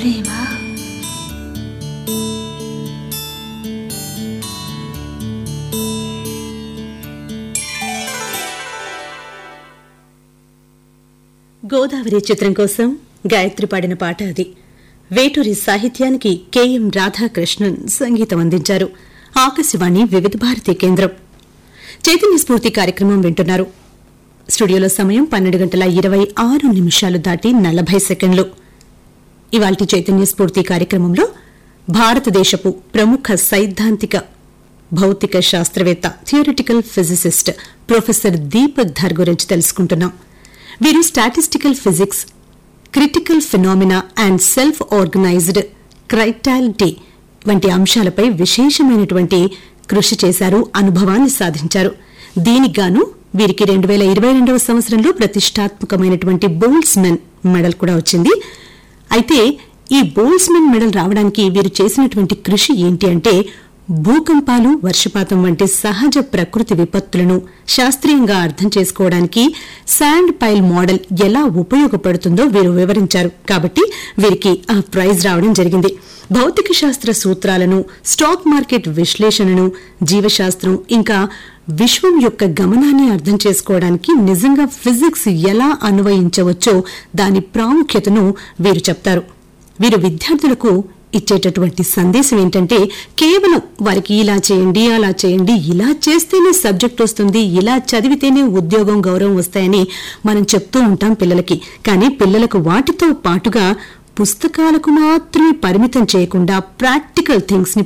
ప్రేమ గోదావరి చిత్రం కోసం గాయత్రి పాడిన పాట అది వేటూరి సాహిత్యానికి కెఎం రాధాకృష్ణన్ సంగీతం అందించారు ఆకాశవాణి వివిధ భారతి కేంద్రం చైతన్య స్ఫూర్తి కార్యక్రమం వింటున్నారు స్టూడియోలో సమయం పన్నెండు గంటల ఇరవై ఆరు నిమిషాలు దాటి నలభై సెకండ్లు ఇవాల్టి చైతన్య స్ఫూర్తి కార్యక్రమంలో భారతదేశపు ప్రముఖ సైద్ధాంతిక భౌతిక శాస్త్రవేత్త theoretical physicist professor Deepak Dhar గురించి తెలుసుకుంటున్నాం వీరు statistical physics critical phenomena and self organized criticality వంటి అంశాలపై విశేషమైనటువంటి కృషి చేశారు అనుభవాన్ని సాధించారు దీనికి గాను వీరికి రెండు వేల ఇరవై రెండవ సంవత్సరంలో ప్రతిష్టాత్మకమైనటువంటి బోల్స్మెన్ మెడల్ కూడా వచ్చింది అయితే ఈ బోల్స్మెన్ మెడల్ రావడానికి వీరు చేసినటువంటి కృషి ఏంటి అంటే భూకంపాలు వర్షపాతం వంటి సహజ ప్రకృతి విపత్తులను శాస్త్రీయంగా అర్థం చేసుకోవడానికి శాండ్ పైల్ మోడల్ ఎలా ఉపయోగపడుతుందో వీరు వివరించారు కాబట్టి వీరికి ఆ ప్రైజ్ రావడం జరిగింది భౌతిక శాస్త్ర సూత్రాలను స్టాక్ మార్కెట్ విశ్లేషణను జీవశాస్త్రం ఇంకా విశ్వం యొక్క గమనాన్ని అర్థం చేసుకోవడానికి నిజంగా ఫిజిక్స్ ఎలా అన్వయించవచ్చో దాని ప్రాముఖ్యతను వీరు చెప్తారు వీరు విద్యార్థులకు ఇచ్చేటటువంటి సందేశం ఏంటంటే కేవలం వారికి ఇలా చేయండి అలా చేయండి ఇలా చేస్తేనే సబ్జెక్ట్ వస్తుంది ఇలా చదివితేనే ఉద్యోగం గౌరవం వస్తాయని మనం చెప్తూ ఉంటాం పిల్లలకి కానీ పిల్లలకు వాటితో పాటుగా పుస్తకాలకు మాత్రమే పరిమితం చేయకుండా ప్రాక్టికల్ థింగ్స్ ని